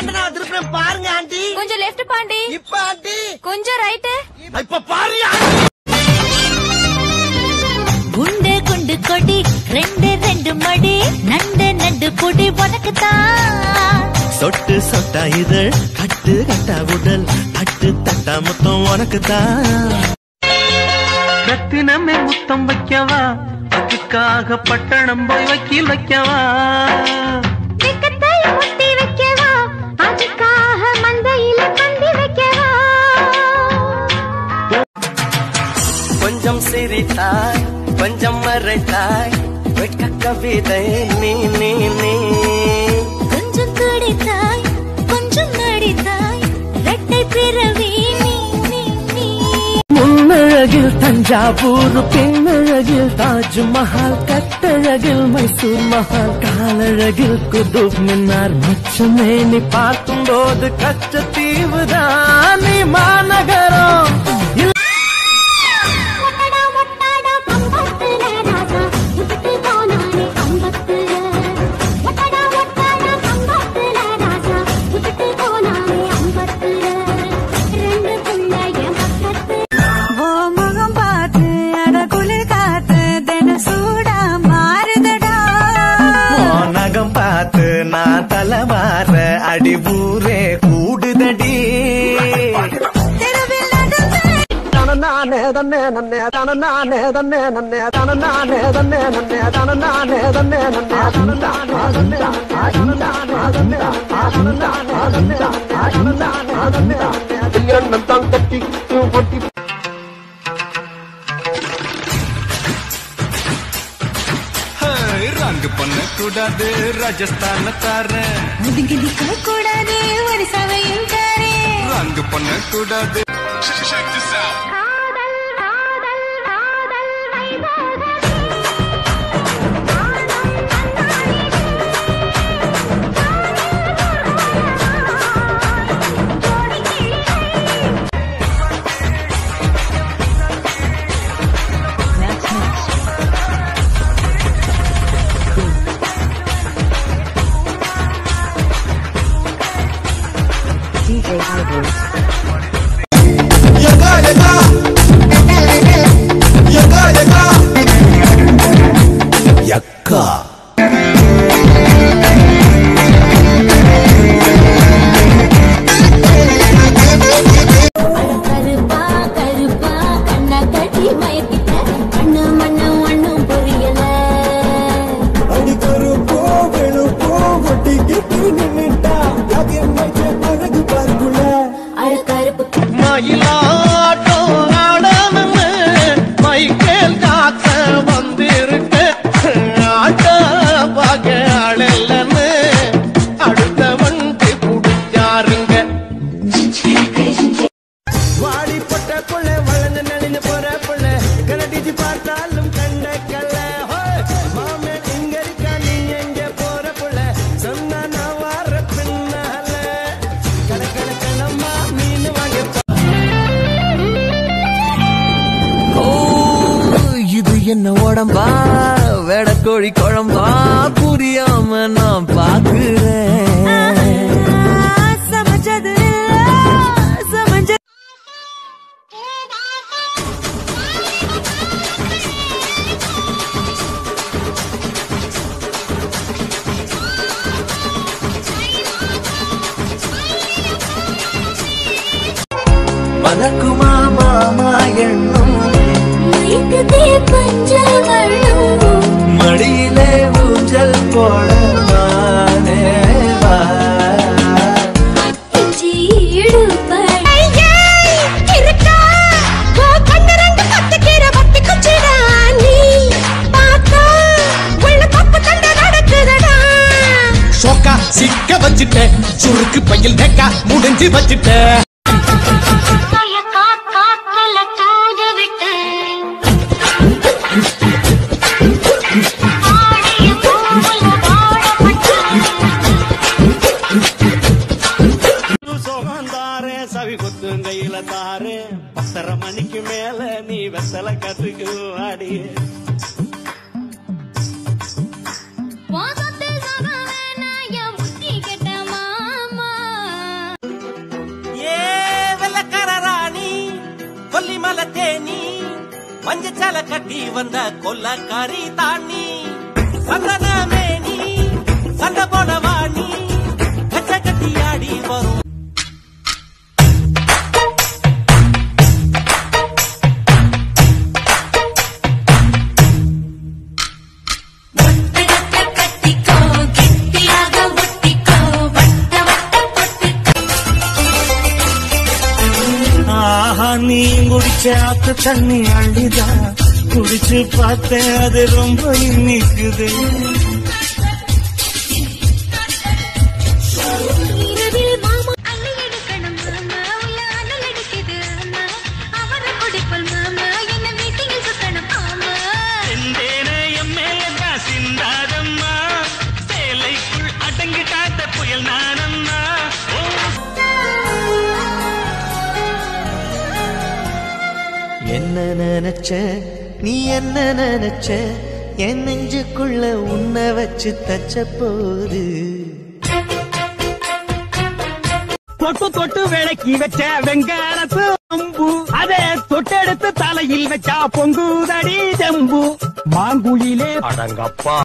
Antenna திருப்பி பாருங்க aunty கொஞ்சம் லெஃப்ட் பாண்டி இப்ப ஆண்டி கொஞ்சம் ரைட் இப்ப பாரு குண்டு குண்டு கொடி ரெண்டு ரெண்டு மடி நண்டு நண்டு பொடி உனக்கு தான் சொட்டு சொட்டா இதழ் கட்டு கட்டா உடல் தட்டு தட்டா மொத்தம் உனக்கு தான் ரத்தினமே முத்தம் வைக்கவா அதுக்காக பட்டணம் போய் வக்கீல் வைக்கவா முத்தி வைக்கவா அதுக்காக மந்தையில பந்தி வைக்கவா கொஞ்சம் சிரித்தாய் கொஞ்சம் மறைத்தாய் வெட்க கவிதை நீ நீ நீ கொஞ்சம் துடித்தாய் கொஞ்சம் நடித்தாய் ரெட்டை பிறவி நீ நீ நீ முன்னழகில் தஞ்சாவூர் பெண்ணழகில் தாஜ்மஹால் கட்டழகில் மைசூர் மஹால் காலழகில் குதுப் மின்னார் மச்சமே நீ பார்க்கும் போது கச்சத்தீவுதான் நீ மாநகரம் ஒட்டடா ஒட்டடா கம்பத்துல ராஜா விட்டுட்டு போனானே கம்பத்துல ஒட்டடா ஒட்டடா கம்பத்துல ராஜா விட்டுட்டு போனானே அம்பத்துல ரெண்டு பிள்ளைய பக்கத்துல ஓ முகம் பார்த்து அட குளிர் காத்து தின சூடா மாறுதடா நகம் பார்த்து நான் தலைவார அடி ஊரே கூடுதடி தெருவில் நடந்து ரங்கு பண்ண கூடாது ராஜஸ்தான தாரேன் ஒதுங்கி நிற்க கூடாது ஒரு சவையும் தாரே ரங்கு பண்ண கூடாது காதல் காதல் காதல் வைபோகமே கருப்பா கருப்பா கண்ணா கட்டி மயக்கிட்ட கண்ணு மண்ணு ஒண்ணும் புரியல அட கருப்பு மயிலாட்டம் ஆடாமன்னு மைக்கேல் காக்க வந்திருக்க ஆட்ட பார்க்க ஆளல்லன்னு அடுத்த வண்டி புடிச்சாருங்க வாடிப்பட்ட புள்ள வளர்ந்து நலிந்து போற புள்ள கலடிச்சு பார்த்தாலும் கண்ட கல்ல மாமன் இங்க இருக்கா நீ எங்க போற புள்ள சொன்னா நான் வார பின்னால கடற்கடக்கணம்மா மீன் வாங்க இது என்ன உடம்பா வேடக்கோழி குழம்பா புரியாம நான் பாக்குறேன் சமைச்சது சமைச்சது மலக்குமா மாமா எண்ணும் மயக்குதே பஞ்சல் வள்ளும் மடியிலே ஊஞ்சல் போட வானே வா. இஞ்சி இடுப்படை இருக்கா கண்ணு ரெண்டு பத்துக்கிற பத்தி குச்சிடா நீ பார்த்தா உள்ள தப்பு கண்ட நடக்குதடா சோக்கா சிக்க வச்சுட்ட சுருக்கு பையில் டெக்கா முடிஞ்சு வச்சுட்ட காத்துல தூது விட்டு ஆடிய பூவுல வாழப்பட்டு சோகந்தாரே சவி குத்துங்கையில தாரே பத்தரை மணிக்கு மேல நீ வெத்தலை கத்துக்கு வாடி வாசத்தில் சகவேனா என் புத்தி கெட்ட மாமா மஞ்சச்சால கட்டி வந்த கொல்லக்காரி தாண்டி சந்தனமேனி சண்டை போட வாணி கச்ச கட்டி ஆடி வரும் கட்டிக்கோ கெட்டியாக ஒட்டிக்கோ வட்ட வட்ட பொட்டிக்கோ ஆஹா நீ குடிச்ச ஆத்து தண்ணி அள்ளிதா குடிச்சு பார்த்தேன் அது ரொம்ப இனிக்குது இரவில் மாமா அள்ளி எடுக்கணும் மாமா உள்ள அனல் அடிக்குது ஆமா அவரை குடிப்பல் மாமா என்ன வீட்டில் சுத்தணும் ஆமா சிந்தாதம்மா சேலைக்குள் அடங்கிட்டாத்த புயல் நானம்மா என்ன நினைச்ச நீ என்ன நினைச்ச என் நெஞ்சுக்குள்ள உன்னை வச்சு தச்ச போது தொட்டு தொட்டு விளக்கி வச்ச வெங்காலத்து அம்பு அதே தொட்டெடுத்து தலையில் வச்சா பொங்குதடி ஜம்பு மாங்குயிலே அடங்கப்பா